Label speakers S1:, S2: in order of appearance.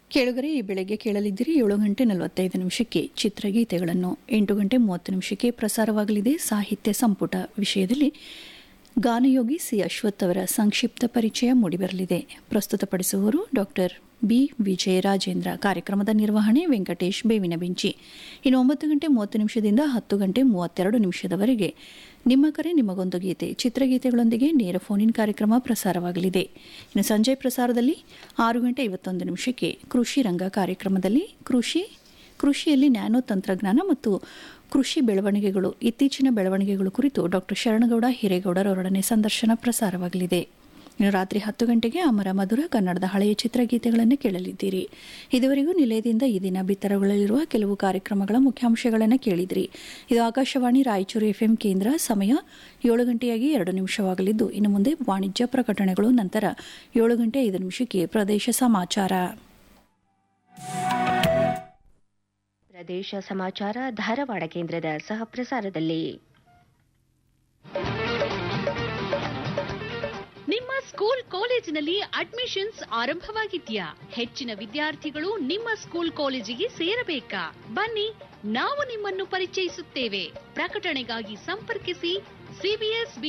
S1: ಕೇಳುಗರೆ ಈ ಬೆಳಗ್ಗೆ ಕೇಳಲಿದ್ದೀರಿ ಏಳು ಗಂಟೆ ನಲವತ್ತೈದು ನಿಮಿಷಕ್ಕೆ ಚಿತ್ರಗೀತೆಗಳನ್ನು ಎಂಟು ಗಂಟೆ ಮೂವತ್ತು ನಿಮಿಷಕ್ಕೆ ಪ್ರಸಾರವಾಗಲಿದೆ ಸಾಹಿತ್ಯ ಸಂಪುಟ ವಿಷಯದಲ್ಲಿ ಗಾನಯೋಗಿ ಸಿ ಅಶ್ವಥ್ ಅವರ ಸಂಕ್ಷಿಪ್ತ ಪರಿಚಯ ಮೂಡಿಬರಲಿದೆ ಪ್ರಸ್ತುತಪಡಿಸುವವರು ಡಾಕ್ಟರ್ ಬಿ ವಿಜಯ ರಾಜೇಂದ್ರ ಕಾರ್ಯಕ್ರಮದ ನಿರ್ವಹಣೆ ವೆಂಕಟೇಶ್ ಬೇವಿನ ಬೆಂಚಿ ಇನ್ನು ಒಂಬತ್ತು ಗಂಟೆ ಮೂವತ್ತು ನಿಮಿಷದಿಂದ ಹತ್ತು ಗಂಟೆ ಮೂವತ್ತೆರಡು ನಿಮಿಷದವರೆಗೆ ನಿಮ್ಮ ಕರೆ ನಿಮಗೊಂದು ಗೀತೆ ಚಿತ್ರಗೀತೆಗಳೊಂದಿಗೆ ನೇರ ಫೋನಿನ್ ಕಾರ್ಯಕ್ರಮ ಪ್ರಸಾರವಾಗಲಿದೆ ಇನ್ನು ಸಂಜೆ ಪ್ರಸಾರದಲ್ಲಿ ಆರು ಗಂಟೆ ಐವತ್ತೊಂದು ನಿಮಿಷಕ್ಕೆ ಕೃಷಿ ರಂಗ ಕಾರ್ಯಕ್ರಮದಲ್ಲಿ ಕೃಷಿ ಕೃಷಿಯಲ್ಲಿ ನ್ಯಾನೋ ತಂತ್ರಜ್ಞಾನ ಮತ್ತು ಕೃಷಿ ಬೆಳವಣಿಗೆಗಳು ಇತ್ತೀಚಿನ ಬೆಳವಣಿಗೆಗಳು ಕುರಿತು ಡಾಕ್ಟರ್ ಶರಣಗೌಡ ಹಿರೇಗೌಡರವರೊಡನೆ ಸಂದರ್ಶನ ಪ್ರಸಾರವಾಗಲಿದೆ ಇನ್ನು ರಾತ್ರಿ ಹತ್ತು ಗಂಟೆಗೆ ಅಮರ ಮಧುರ ಕನ್ನಡದ ಹಳೆಯ ಚಿತ್ರಗೀತೆಗಳನ್ನು ಕೇಳಲಿದ್ದೀರಿ ಇದುವರೆಗೂ ನಿಲಯದಿಂದ ಈ ದಿನ ಬಿತ್ತರಗೊಳ್ಳಲಿರುವ ಕೆಲವು ಕಾರ್ಯಕ್ರಮಗಳ ಮುಖ್ಯಾಂಶಗಳನ್ನು ಕೇಳಿದ್ರಿ ಇದು ಆಕಾಶವಾಣಿ ರಾಯಚೂರು ಎಫ್ಎಂ ಕೇಂದ್ರ ಸಮಯ ಏಳು ಗಂಟೆಯಾಗಿ ಎರಡು ನಿಮಿಷವಾಗಲಿದ್ದು ಇನ್ನು ಮುಂದೆ ವಾಣಿಜ್ಯ ಪ್ರಕಟಣೆಗಳು ನಂತರ ಏಳು ಗಂಟೆ ಐದು ನಿಮಿಷಕ್ಕೆ ಪ್ರದೇಶ ಸಮಾಚಾರ
S2: ಪ್ರದೇಶ ಸಮಾಚಾರ ಧಾರವಾಡ ಕೇಂದ್ರದ ಸಹ ಪ್ರಸಾರದಲ್ಲಿ
S3: ನಿಮ್ಮ ಸ್ಕೂಲ್ ಕಾಲೇಜಿನಲ್ಲಿ ಅಡ್ಮಿಷನ್ಸ್ ಆರಂಭವಾಗಿದ್ಯಾ ಹೆಚ್ಚಿನ ವಿದ್ಯಾರ್ಥಿಗಳು ನಿಮ್ಮ ಸ್ಕೂಲ್ ಕಾಲೇಜಿಗೆ ಸೇರಬೇಕಾ ಬನ್ನಿ ನಾವು ನಿಮ್ಮನ್ನು ಪರಿಚಯಿಸುತ್ತೇವೆ ಪ್ರಕಟಣೆಗಾಗಿ ಸಂಪರ್ಕಿಸಿ ಸಿಬಿಎಸ್